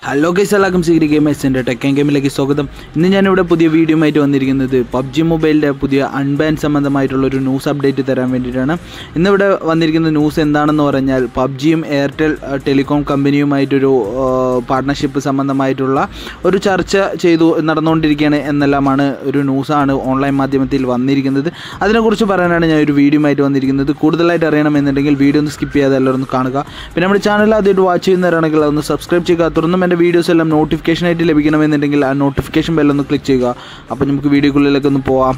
hello guys എല്ലാവർക്കും സിഗ്രി ഗെയിമേഴ്സിൻ്റെ ടെക്കൻ ഗെയിമിലേക്ക് സ്വാഗതം ഇന്ന് ഞാനിവിടെ പുതിയ വീഡിയോ ആയിട്ട് വന്നിരിക്കുന്നത് പബ്ജി മൊബൈലിൻ്റെ പുതിയ അൺബാൻ സംബന്ധമായിട്ടുള്ള ഒരു ന്യൂസ് അപ്ഡേറ്റ് തരാൻ വേണ്ടിയിട്ടാണ് ഇന്നിവിടെ വന്നിരിക്കുന്ന ന്യൂസ് എന്താണെന്ന് പറഞ്ഞാൽ പബ്ജിയും എയർടെൽ അഹ്, ടെലികോം കമ്പനിയുമായിട്ടൊരു പാർട്ട്ണർഷിപ്പ് സംബന്ധമായിട്ടുള്ള ഒരു ചർച്ച ചെയ്തു നടന്നുകൊണ്ടിരിക്കുകയാണ് എന്നെല്ലാമാണ് ഒരു ന്യൂസാണ് ഓൺലൈൻ മാധ്യമത്തിൽ വന്നിരിക്കുന്നത് അതിനെക്കുറിച്ച് പറയാനാണ് ഞാൻ ഒരു വീഡിയോ ആയിട്ട് വന്നിരിക്കുന്നത് കൂടുതലായിട്ട് അറിയണമെന്നുണ്ടെങ്കിൽ വീഡിയോ ഒന്ന് സ്കിപ്പ് ചെയ്യാതെ എല്ലാവരും ഒന്ന് കാണുക പിന്നെ നമ്മുടെ ചാനൽ ആദ്യമായിട്ട് വാച്ച് ചെയ്യുന്നവരാണെങ്കിൽ അതൊന്ന് സബ്സ്ക്രൈബ് ചെയ്യുക തുടർന്നും എൻ്റെ വീഡിയോസ് എല്ലാം നോട്ടിഫിക്കേഷൻ ആയിട്ട് ലഭിക്കണമെന്നുണ്ടെങ്കിൽ ആ നോട്ടിഫിക്കേഷൻ ബെല്ലൊന്ന് ക്ലിക്ക് ചെയ്യുക അപ്പോൾ നമുക്ക് വീഡിയോക്കുള്ളിലേക്ക് ഒന്ന് പോവാം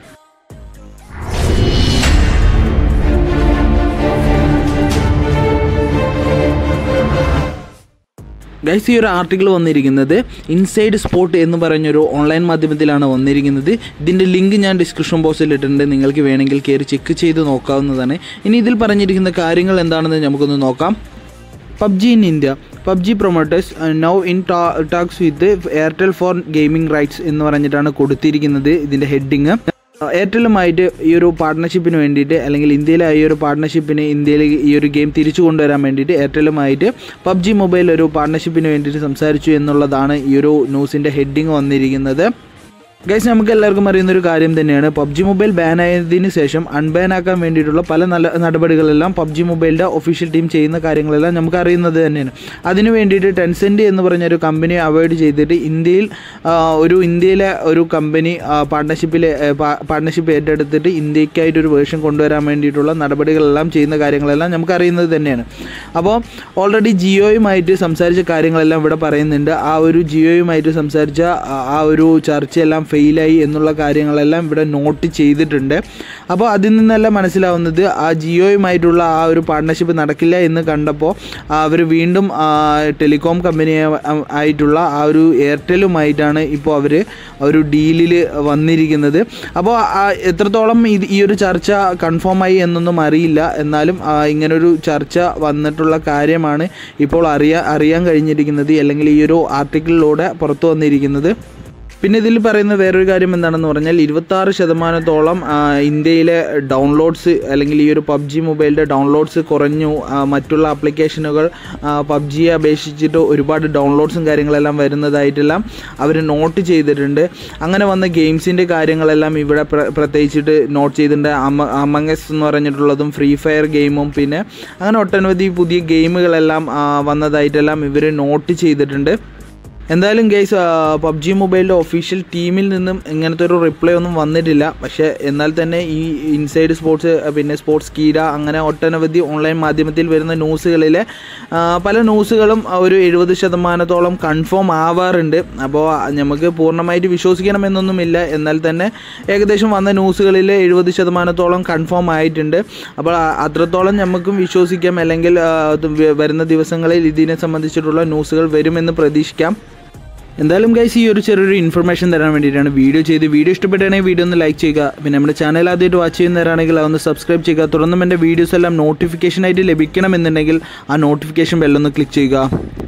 ഗൈസ് ഈ ഒരു ആർട്ടിക്കിൾ വന്നിരിക്കുന്നത് ഇൻസൈഡ് സ്പോട്ട് എന്ന് പറഞ്ഞൊരു ഓൺലൈൻ മാധ്യമത്തിലാണ് വന്നിരിക്കുന്നത് ഇതിൻ്റെ ലിങ്ക് ഞാൻ ഡിസ്ക്രിപ്ഷൻ ബോക്സിൽ ഇട്ടിട്ടുണ്ട് നിങ്ങൾക്ക് വേണമെങ്കിൽ കയറി ചെക്ക് ചെയ്ത് നോക്കാവുന്നതാണ് ഇനി ഇതിൽ പറഞ്ഞിരിക്കുന്ന കാര്യങ്ങൾ എന്താണെന്ന് നമുക്കൊന്ന് നോക്കാം PUBG in India PUBG promoters now in talks with Airtel for gaming rights എന്ന് പറഞ്ഞിട്ടാണ് കൊടുത്തിരിക്കുന്നത് ഇതിൻ്റെ ഹെഡിങ് എയർടെലുമായിട്ട് ഈ ഒരു പാർട്ട്ണർഷിപ്പിന് വേണ്ടിയിട്ട് അല്ലെങ്കിൽ ഇന്ത്യയിലെ ഈ ഒരു പാർട്ട്ണർഷിപ്പിന് ഇന്ത്യയിൽ ഈ ഒരു ഗെയിം തിരിച്ചു കൊണ്ടുവരാൻ വേണ്ടിയിട്ട് എയർടെലുമായിട്ട് പബ്ജി മൊബൈൽ ഒരു പാർട്ട്ണർഷിപ്പിന് വേണ്ടിയിട്ട് സംസാരിച്ചു എന്നുള്ളതാണ് ഈ ഒരു ന്യൂസിൻ്റെ ഹെഡിങ് വന്നിരിക്കുന്നത് ഗൈസ് നമുക്ക് എല്ലാവർക്കും അറിയുന്ന ഒരു കാര്യം തന്നെയാണ് പബ്ജി മൊബൈൽ ബാൻ ആയതിനു ശേഷം അൺബാൻ ആക്കാൻ വേണ്ടിയിട്ടുള്ള പല നല്ല നടപടികളെല്ലാം പബ്ജി മൊബൈലിൻ്റെ ഒഫീഷ്യൽ ടീം ചെയ്യുന്ന കാര്യങ്ങളെല്ലാം നമുക്ക് അറിയുന്നത് തന്നെയാണ് അതിനു വേണ്ടിയിട്ട് ടെൻസെൻറ്റ് എന്ന് പറഞ്ഞ ഒരു കമ്പനി അവോയ്ഡ് ചെയ്തിട്ട് ഇന്ത്യയിൽ ആ, ഒരു ഇന്ത്യയിലെ ഒരു കമ്പനി പാർട്ട്ണർഷിപ്പിൽ പാർട്ട്ണർഷിപ്പ് ഏറ്റെടുത്തിട്ട് ഇന്ത്യക്കായിട്ട് ഒരു വേർഷൻ കൊണ്ടുവരാൻ വേണ്ടിയിട്ടുള്ള നടപടികളെല്ലാം ചെയ്യുന്ന കാര്യങ്ങളെല്ലാം നമുക്ക് അറിയുന്നത് തന്നെയാണ് അപ്പോൾ ഓൾറെഡി ജിയോയുമായിട്ട് സംസാരിച്ച കാര്യങ്ങളെല്ലാം ഇവിടെ പറയുന്നുണ്ട് ആ ഒരു ജിയോയുമായിട്ട് സംസാരിച്ച ആ- ആ ഒരു ചർച്ചയെല്ലാം ഫെയിലായി എന്നുള്ള കാര്യങ്ങളെല്ലാം ഇവിടെ നോട്ട് ചെയ്തിട്ടുണ്ട് അപ്പോൾ അതിൽ നിന്നെല്ലാം മനസ്സിലാവുന്നത് ആ ജിയോയുമായിട്ടുള്ള ആ ഒരു പാർട്ട്ണർഷിപ്പ് നടക്കില്ല എന്ന് കണ്ടപ്പോൾ അവർ വീണ്ടും ആ, ടെലികോം കമ്പനി ആയിട്ടുള്ള ആ ഒരു എയർടെലുമായിട്ടാണ് ഇപ്പോൾ അവർ ഒരു ഡീലിൽ വന്നിരിക്കുന്നത് അപ്പോൾ ആ എത്രത്തോളം ഇത് ഈ ഒരു ചർച്ച കൺഫേം ആയി എന്നൊന്നും അറിയില്ല എന്നാലും ആ, ഇങ്ങനൊരു ചർച്ച വന്നിട്ടുള്ള കാര്യമാണ് ഇപ്പോൾ അറിയാൻ അറിയാൻ കഴിഞ്ഞിരിക്കുന്നത് അല്ലെങ്കിൽ ഈ ഒരു ആർട്ടിക്കിളിലൂടെ പുറത്തു വന്നിരിക്കുന്നത് പിന്നെ ഇതിൽ പറയുന്ന വേറൊരു കാര്യം എന്താണെന്ന് പറഞ്ഞാൽ ഇരുപത്താറ് ശതമാനത്തോളം ആ, ഇന്ത്യയിലെ ഡൗൺലോഡ്സ് അല്ലെങ്കിൽ ഈ ഒരു പബ്ജി മൊബൈലിൻ്റെ ഡൗൺലോഡ്സ് കുറഞ്ഞു ആ, മറ്റുള്ള ആപ്ലിക്കേഷനുകൾ പബ്ജിയെ അപേക്ഷിച്ചിട്ട് ഒരുപാട് ഡൗൺലോഡ്സും കാര്യങ്ങളെല്ലാം വരുന്നതായിട്ടെല്ലാം അവർ നോട്ട് ചെയ്തിട്ടുണ്ട് അങ്ങനെ വന്ന ഗെയിംസിൻ്റെ കാര്യങ്ങളെല്ലാം ഇവിടെ പ്ര- പ്രത്യേകിച്ചിട്ട് നോട്ട് ചെയ്തിട്ടുണ്ട് അമ അമംഗസ് എന്ന് പറഞ്ഞിട്ടുള്ളതും ഫ്രീ ഫയർ ഗെയിമും പിന്നെ അങ്ങനെ ഒട്ടനവധി പുതിയ ഗെയിമുകളെല്ലാം ആ, വന്നതായിട്ടെല്ലാം ഇവർ നോട്ട് ചെയ്തിട്ടുണ്ട് എന്തായാലും ഗൈസ് പബ്ജി മൊബൈലിൻ്റെ ഒഫീഷ്യൽ ടീമിൽ നിന്നും ഇങ്ങനത്തെ ഒരു റിപ്ലൈ ഒന്നും വന്നിട്ടില്ല പക്ഷേ എന്നാൽ തന്നെ ഈ ഇൻസൈഡ് സ്പോർട്സ് പിന്നെ സ്പോർട്സ് കീര അങ്ങനെ ഒട്ടനവധി ഓൺലൈൻ മാധ്യമത്തിൽ വരുന്ന ന്യൂസുകളിലെ ആ, പല ന്യൂസുകളും ഒരു എഴുപത് ശതമാനത്തോളം കൺഫേം ആവാറുണ്ട് അപ്പോൾ നമുക്ക് പൂർണ്ണമായിട്ട് വിശ്വസിക്കണമെന്നൊന്നുമില്ല എന്നാൽ തന്നെ ഏകദേശം വന്ന ന്യൂസുകളിൽ എഴുപത് ശതമാനത്തോളം കൺഫേം ആയിട്ടുണ്ട് അപ്പോൾ ആ- അത്രത്തോളം നമുക്കും വിശ്വസിക്കാം അല്ലെങ്കിൽ ആ, ഇത് വ- വരുന്ന ദിവസങ്ങളിൽ ഇതിനെ സംബന്ധിച്ചിട്ടുള്ള ന്യൂസുകൾ വരുമെന്ന് പ്രതീക്ഷിക്കാം എന്തായാലും ഗൈസ് ഈ ഒരു ചെറിയൊരു ഇൻഫർമേഷൻ തരാൻ വേണ്ടിയിട്ടാണ് വീഡിയോ ചെയ്ത് വീഡിയോ ഇഷ്ടപ്പെട്ടാണെങ്കിൽ വീഡിയോ ഒന്ന് ലൈക്ക് ചെയ്യുക പിന്നെ നമ്മുടെ ചാനൽ ആദ്യമായിട്ട് വാച്ച് ചെയ്യുന്നവരാണെങ്കിൽ അതൊന്ന് സബ്സ്ക്രൈബ് ചെയ്യുക തുടർന്നും എൻ്റെ വീഡിയോസ് എല്ലാം നോട്ടിഫിക്കേഷൻ ആയിട്ട് ലഭിക്കണമെന്നുണ്ടെങ്കിൽ ആ നോട്ടിഫിക്കേഷൻ ബെല്ലൊന്ന് ക്ലിക്ക് ചെയ്യുക